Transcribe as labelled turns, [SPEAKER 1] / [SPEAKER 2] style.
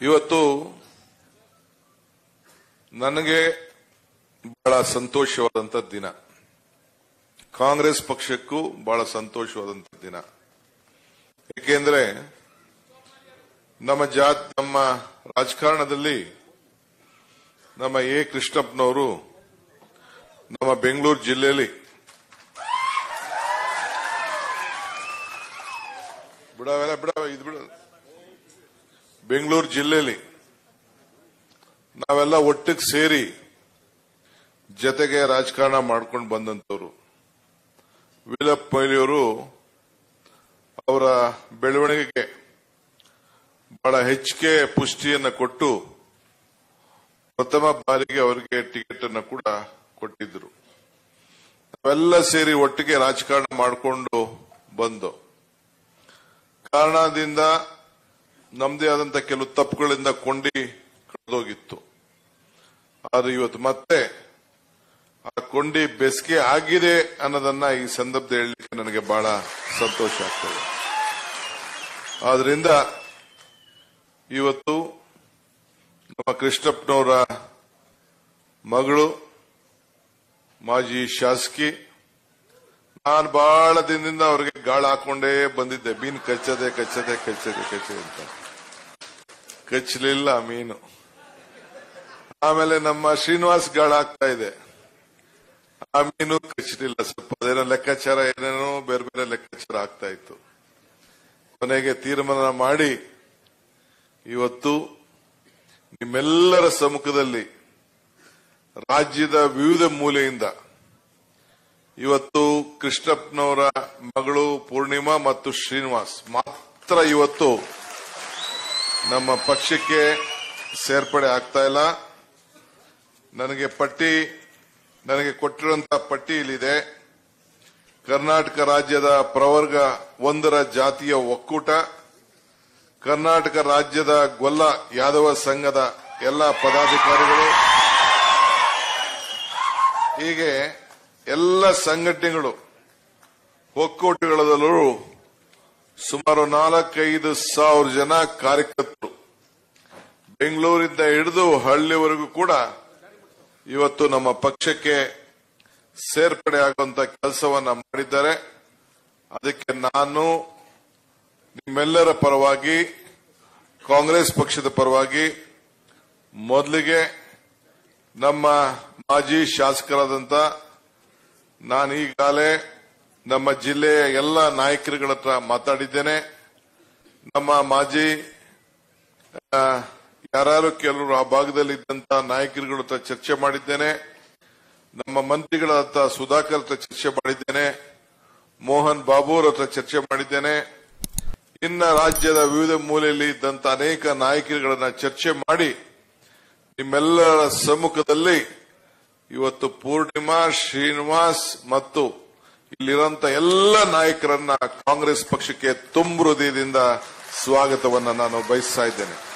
[SPEAKER 1] ಇವತ್ತು ನನಗೆ ಬಹಳ ಸಂತೋಷವಾದಂತ ದಿನ ಕಾಂಗ್ರೆಸ್ ಪಕ್ಷಕ್ಕೂ ಬಹಳ ಸಂತೋಷವಾದಂತ ದಿನ ಏಕೆಂದ್ರೆ ನಮ್ಮ ಜಾತ್ ನಮ್ಮ ರಾಜಕಾರಣದಲ್ಲಿ ನಮ್ಮ ಎ ಕೃಷ್ಣಪ್ಪನವರು ನಮ್ಮ ಬೆಂಗಳೂರು ಜಿಲ್ಲೆಯಲ್ಲಿ ಬಿಡವೆಲ್ಲ ಬಿಡ ಇದು ಬಿಡ ಬೆಂಗಳೂರು ಜಿಲ್ಲೆಯಲ್ಲಿ ನಾವೆಲ್ಲ ಒಟ್ಟಿಗೆ ಸೇರಿ ಜೊತೆಗೆ ರಾಜಕಾರಣ ಮಾಡ್ಕೊಂಡು ಬಂದಂತವರು ವೀರಪ್ಪ ಮೊಯ್ಲಿಯವರು ಅವರ ಬೆಳವಣಿಗೆಗೆ ಬಹಳ ಹೆಚ್ಚಿಗೆ ಪುಷ್ಟಿಯನ್ನ ಕೊಟ್ಟು ಪ್ರಥಮ ಬಾರಿಗೆ ಅವರಿಗೆ ಟಿಕೆಟ್ ಅನ್ನು ಕೂಡ ಕೊಟ್ಟಿದ್ರು ನಾವೆಲ್ಲ ಸೇರಿ ಒಟ್ಟಿಗೆ ರಾಜಕಾರಣ ಮಾಡಿಕೊಂಡು ಬಂದು ಕಾರಣದಿಂದ ನಮ್ಮದೇ ಆದಂತ ಕೆಲವು ತಪ್ಪುಗಳಿಂದ ಕೊಂಡಿ ಕಳೆದೋಗಿತ್ತು ಆದ್ರೆ ಇವತ್ತು ಮತ್ತೆ ಆ ಕೊಂಡಿ ಬೆಸ್ಗೆ ಆಗಿದೆ ಅನ್ನೋದನ್ನ ಈ ಸಂದರ್ಭದಲ್ಲಿ ಹೇಳಲಿಕ್ಕೆ ನನಗೆ ಬಹಳ ಸಂತೋಷ ಆಗ್ತದೆ ಆದ್ರಿಂದ ಇವತ್ತು ನಮ್ಮ ಕೃಷ್ಣಪ್ಪನವರ ಮಗಳು ಮಾಜಿ ಶಾಸಕಿ ನಾನು ಬಹಳ ದಿನದಿಂದ ಅವ್ರಿಗೆ ಗಾಳ ಹಾಕೊಂಡೇ ಬಂದಿದ್ದೆ ಮೀನು ಕಚ್ಚದೆ ಕಚ್ಚದೆ ಕಚ್ಚದೆ ಕಚ್ಚದೆ ಅಂತ ಕಚ್ಚಲಿಲ್ಲ ಮೀನು ಆಮೇಲೆ ನಮ್ಮ ಶ್ರೀನಿವಾಸ್ ಗಾಳ ಆಗ್ತಾ ಇದೆ ಆ ಮೀನು ಕಚ್ಚಲಿಲ್ಲ ಸ್ವಲ್ಪ ಅದೇನೋ ಲೆಕ್ಕಾಚಾರ ಏನೇನೋ ಬೇರೆ ಬೇರೆ ಲೆಕ್ಕಾಚಾರ ಆಗ್ತಾ ಇತ್ತು ಕೊನೆಗೆ ತೀರ್ಮಾನ ಮಾಡಿ ಇವತ್ತು ನಿಮ್ಮೆಲ್ಲರ ಸಮ್ಮುಖದಲ್ಲಿ ರಾಜ್ಯದ ವಿವಿಧ ಮೂಲೆಯಿಂದ ಇವತ್ತು ಕೃಷ್ಣಪ್ಪನವರ ಮಗಳು ಪೂರ್ಣಿಮಾ ಮತ್ತು ಶ್ರೀನಿವಾಸ್ ಮಾತ್ರ ಇವತ್ತು ನಮ್ಮ ಪಕ್ಷಕ್ಕೆ ಸೇರ್ಪಡೆ ಆಗ್ತಾ ಇಲ್ಲ ನನಗೆ ಪಟ್ಟಿ ನನಗೆ ಕೊಟ್ಟಿರುವಂತಹ ಪಟ್ಟಿ ಇಲ್ಲಿದೆ ಕರ್ನಾಟಕ ರಾಜ್ಯದ ಪ್ರವರ್ಗ ಒಂದರ ಜಾತಿಯ ಒಕ್ಕೂಟ ಕರ್ನಾಟಕ ರಾಜ್ಯದ ಗೊಲ್ಲ ಯಾದವ ಸಂಘದ ಎಲ್ಲ ಪದಾಧಿಕಾರಿಗಳು ಹೀಗೆ ಎಲ್ಲ ಸಂಘಟನೆಗಳು ಒಕ್ಕೂಟಗಳಲ್ಲೂ ಸುಮಾರು ನಾಲ್ಕೈದು ಸಾವಿರ ಜನ ಕಾರ್ಯಕರ್ತರು ಬೆಂಗಳೂರಿಂದ ಹಿಡಿದು ಹಳ್ಳಿವರೆಗೂ ಕೂಡ ಇವತ್ತು ನಮ್ಮ ಪಕ್ಷಕ್ಕೆ ಸೇರ್ಪಡೆ ಆಗುವಂತ ಕೆಲಸವನ್ನ ಮಾಡಿದ್ದಾರೆ ಅದಕ್ಕೆ ನಾನು ನಿಮ್ಮೆಲ್ಲರ ಪರವಾಗಿ ಕಾಂಗ್ರೆಸ್ ಪಕ್ಷದ ಪರವಾಗಿ ಮೊದಲಿಗೆ ನಮ್ಮ ಮಾಜಿ ಶಾಸಕರಾದಂತ ನಾನು ಈಗಾಗಲೇ ನಮ್ಮ ಜಿಲ್ಲೆಯ ಎಲ್ಲ ನಾಯಕರುಗಳ ಹತ್ರ ಮಾತಾಡಿದ್ದೇನೆ ನಮ್ಮ ಮಾಜಿ ಆ, ಯಾರು ಕೆಲವರು ಆ ಭಾಗದಲ್ಲಿ ಇದ್ದಂತ ನಾಯಕರುಗಳ ಹತ್ರ ಚರ್ಚೆ ಮಾಡಿದ್ದೇನೆ ನಮ್ಮ ಮಂತ್ರಿಗಳ ಹತ್ರ ಸುಧಾಕರ್ ಹತ್ರ ಚರ್ಚೆ ಮಾಡಿದ್ದೇನೆ ಮೋಹನ್ ಬಾಬು ಅವ್ರ ಹತ್ರ ಚರ್ಚೆ ಮಾಡಿದ್ದೇನೆ ಇನ್ನ ರಾಜ್ಯದ ವಿವಿಧ ಮೂಲೆಯಲ್ಲಿ ಇದ್ದಂತ ಅನೇಕ ನಾಯಕರುಗಳನ್ನ ಚರ್ಚೆ ಮಾಡಿ ನಿಮ್ಮೆಲ್ಲರ ಸಮ್ಮುಖದಲ್ಲಿ ಇವತ್ತು ಪೂರ್ಣಿಮಾ ಶ್ರೀನಿವಾಸ್ ಮತ್ತು ಇಲ್ಲಿರುವಂತ ಎಲ್ಲ ನಾಯಕರನ್ನ ಕಾಂಗ್ರೆಸ್ ಪಕ್ಷಕ್ಕೆ ತುಂಬ ಹೃದಯದಿಂದ ಸ್ವಾಗತವನ್ನ ನಾನು ಬಯಸ್ತಾ ಇದ್ದೇನೆ